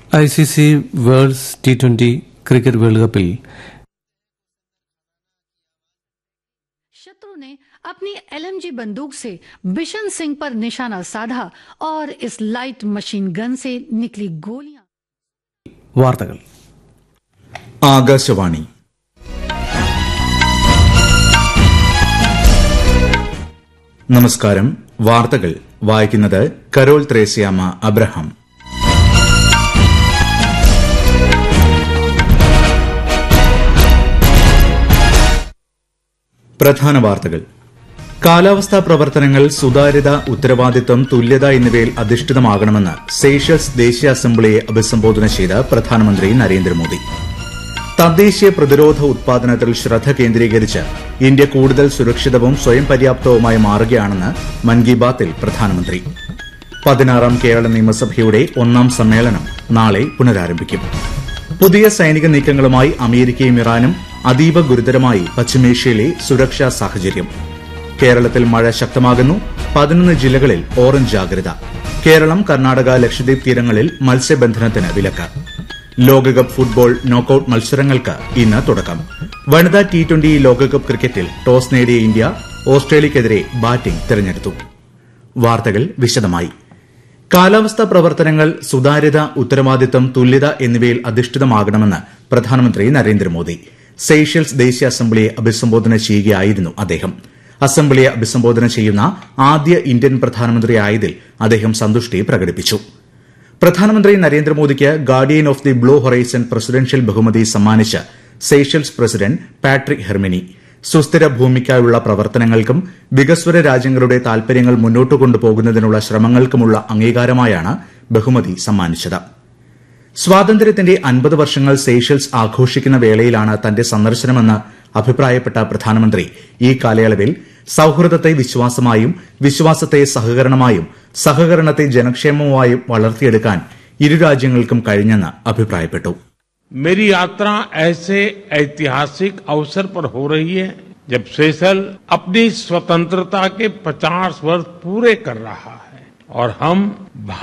I C C worlds T twenty cricket world കപ്പിൽ शत्रु ने अपनी एलएमजी बंदूक से बिशन सिंह पर निशाना साधा और इस लाइट मशीन गन से निकली गोलियां വാർത്തകൾ ആകാശവാണി നമസ്കാരം വാർത്തകൾ വായിക്കുന്നത് കരോൾ ത്രേസ്യാമ അബ്രഹാം പ്രധാന വാർത്തകൾ കാലാവസ്ഥാ പ്രവർത്തനങ്ങൾ സുതാര്യത ഉത്തരവാദിത്തം തുല്യത എന്നിവയിൽ അധിഷ്ഠിതമാകണമെന്ന് സേഷ്യൽസ് ദേശീയ അസംബ്ലിയെ അഭിസംബോധന ചെയ്ത പ്രധാനമന്ത്രി നരേന്ദ്രമോദി തദ്ദേശീയ പ്രതിരോധ ഉത്പാദനത്തിൽ ശ്രദ്ധ കേന്ദ്രീകരിച്ച് ഇന്ത്യ കൂടുതൽ സുരക്ഷിതവും സ്വയം പര്യാപ്തവുമായി മാറുകയാണെന്ന് മൻ കി ബാത്തിൽ പ്രധാനമന്ത്രി പതിനാറാം കേരള നിയമസഭയുടെ ഒന്നാം സമ്മേളനം നാളെ പുനരാരംഭിക്കും പുതിയ സൈനിക നീക്കങ്ങളുമായി അമേരിക്കയും ഇറാനും അതീവ ഗുരുതരമായി പശ്ചിമേഷ്യയിലെ സുരക്ഷാ സാഹചര്യം കേരളത്തിൽ മഴ ശക്തമാകുന്നു പതിനൊന്ന് ജില്ലകളിൽ ഓറഞ്ച് ജാഗ്രത കേരളം കർണാടക ലക്ഷദ്വീപ് തീരങ്ങളിൽ മത്സ്യബന്ധനത്തിന് വിലക്ക് ലോകകപ്പ് ഫുട്ബോൾ നോക്കൌട്ട് മത്സരങ്ങൾക്ക് ഇന്ന് തുടക്കം വനിതാ ടി ട്വന്റി ലോകകപ്പ് ക്രിക്കറ്റിൽ ടോസ് നേടിയ ഇന്ത്യ ഓസ്ട്രേലിയക്കെതിരെ ബാറ്റിംഗ് തെരഞ്ഞെടുത്തു വാർത്തകൾ വിശദമായി കാലാവസ്ഥാ പ്രവർത്തനങ്ങൾ സുതാര്യത ഉത്തരവാദിത്തം തുല്യത എന്നിവയിൽ അധിഷ്ഠിതമാകണമെന്ന് പ്രധാനമന്ത്രി നരേന്ദ്രമോദി സെയ്ഷൽസ് ദേശീയ അസംബ്ലിയെ അഭിസംബോധന ചെയ്യുകയായിരുന്നു അദ്ദേഹം അസംബ്ലിയെ അഭിസംബോധന ചെയ്യുന്ന ആദ്യ ഇന്ത്യൻ പ്രധാനമന്ത്രിയായതിൽ അദ്ദേഹം സന്തുഷ്ടി പ്രകടിപ്പിച്ചു പ്രധാനമന്ത്രി നരേന്ദ്രമോദിക്ക് Guardian of the Blue Horizon presidential ബഹുമതി സമ്മാനിച്ച് സെയ്ഷൽസ് പ്രസിഡന്റ് പാട്രിക് ഹെർമിനി സുസ്ഥിര ഭൂമിക്കായുള്ള പ്രവർത്തനങ്ങൾക്കും വികസ്വര രാജ്യങ്ങളുടെ താൽപര്യങ്ങൾ മുന്നോട്ട് കൊണ്ടുപോകുന്നതിനുള്ള ശ്രമങ്ങൾക്കുമുള്ള അംഗീകാരമായാണ് ബഹുമതി സമ്മാനിച്ചത് സ്വാതന്ത്ര്യത്തിന്റെ അൻപത് വർഷങ്ങൾ സെയ്ഷൽസ് ആഘോഷിക്കുന്ന വേളയിലാണ് തന്റെ സന്ദർശനമെന്ന് അഭിപ്രായപ്പെട്ട പ്രധാനമന്ത്രി ഈ കാലയളവിൽ സൌഹൃദത്തെ വിശ്വാസമായും വിശ്വാസത്തെ സഹകരണമായും സഹകരണത്തെ ജനക്ഷേമമായും വളർത്തിയെടുക്കാൻ ഇരു രാജ്യങ്ങൾക്കും കഴിഞ്ഞെന്ന് അഭിപ്രായപ്പെട്ടു मेरी यात्रा ऐसे ऐतिहासिक अवसर पर हो रही है जब सेशल अपनी स्वतंत्रता के 50 वर्ष पूरे कर रहा है और हम